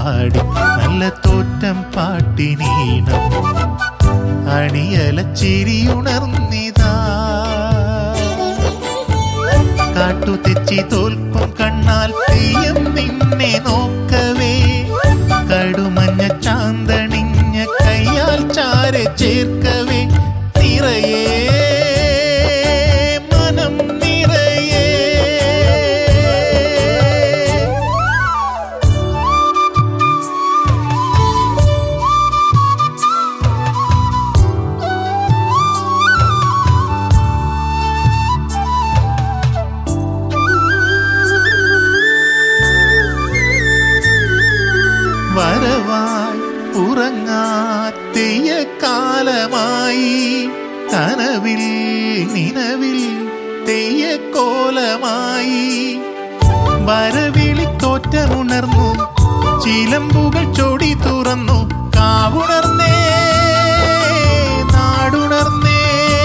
പാടി നല്ല തോറ്റം പാട്ടിനീണം അണിയല ചിരിയുണർന്നിതാ കാട്ടു തെച്ചി തോൽക്കും കണ്ണാൽ തെയ്യം നിന്നെ നോക്കവേ കടുമഞ്ഞ ചാന്തണിഞ്ഞ കയ്യാൽ ചാരെ ചേർക്കവേ നിറയേ മനം നിറയേ വരവായി ഉറങ്ങാത്തെയ്യ കാലമായി കനവിൽ നിലവിൽ തെയ്യക്കോലമായി വരവിളി തോറ്റമുണർന്നു ചിലമ്പുകൾ ചൊടി തുറന്നു കാവുണർന്നേ നാടുണർന്നേ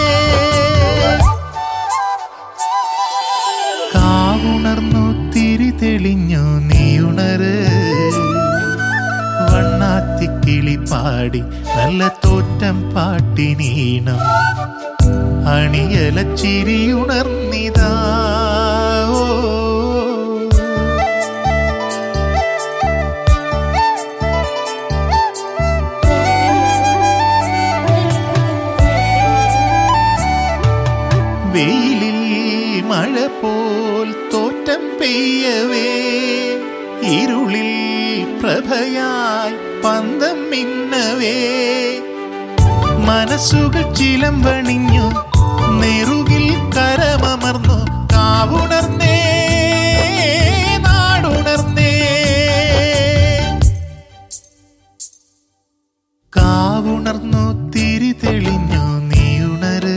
കാവുണർന്നു തിരി തെളിഞ്ഞു നീയുണര് വണ്ണാത്തിക്കിളി പാടി നല്ല തോറ്റം പാട്ടിനീണം അണിയല ചിരിയുണർന്നിതാ ഓ. വെയിലിൽ മഴ പോൽ തോറ്റം പെയ്യവേ ഇരുളിൽ പ്രഭയായി പന്തം മിന്നവേ മനസ്സുകൾ ചിലമ്പണിഞ്ഞു നെറുകിൽ കരമമർന്നു കാവുണർന്നേ നാടുണർന്നേ കാവുണർന്നു തിരി തെളിഞ്ഞു നീയുണര്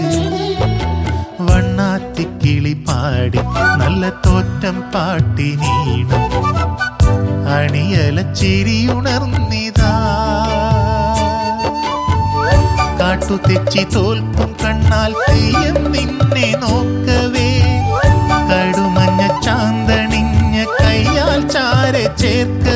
വണ്ണാത്തിക്കിളി പാടി നല്ല തോറ്റം പാട്ടിനീണം അണിയല ചിരിയുണർന്നിതാ കാട്ടു തെച്ചി തോൽക്കും കണ്ണാൽ തെയ്യം നിന്നെ നോക്കവേ കടുമഞ്ഞ ചാന്തണിഞ്ഞ കയ്യാൽ ചാരെ ചേർക്ക